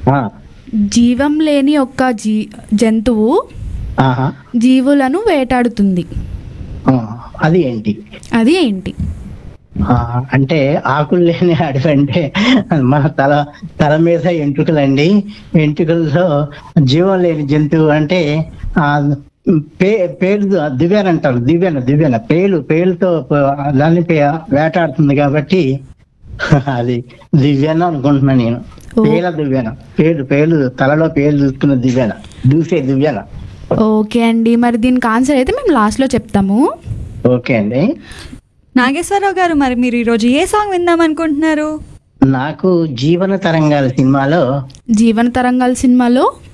ఆ, జీవం లేని ఒక జీ జంతువు ఆహా, జీవులను వేటాడుతుంది ఆ, అది ఏంటి అది ఏంటి ఆ, అంటే ఆకులు లేని అడవి అంటే మన తల తల మీద ఎంట్రుకలండి ఎంట్రుకల్లో జీవం లేని జంతువు అంటే ఆ పే పేలు దివ్యాన అంటారు దివ్యాన దివ్యాన పేలు పేలుతో ప- దాన్ని పే- వేటాడుతుంది కాబట్టి అది దివ్యాన అనుకుంటున్నా నేను ఓ. పేల దివ్యాన పేలు పేలు తలలో పేలు చూసుకున్న దివ్యాన దూసే దివ్యాన ఓకే అండి మరి దీనికి ఆన్సర్ అయితే మేము లాస్ట్లో చెప్తాము ఓకే అండి నాగేశ్వరరావు గారు మరి మీరు ఈరోజు ఏ సాంగ్ విందాం అనుకుంటున్నారు నాకు జీవన తరంగాల సినిమాలో జీవన తరంగాల సినిమాలో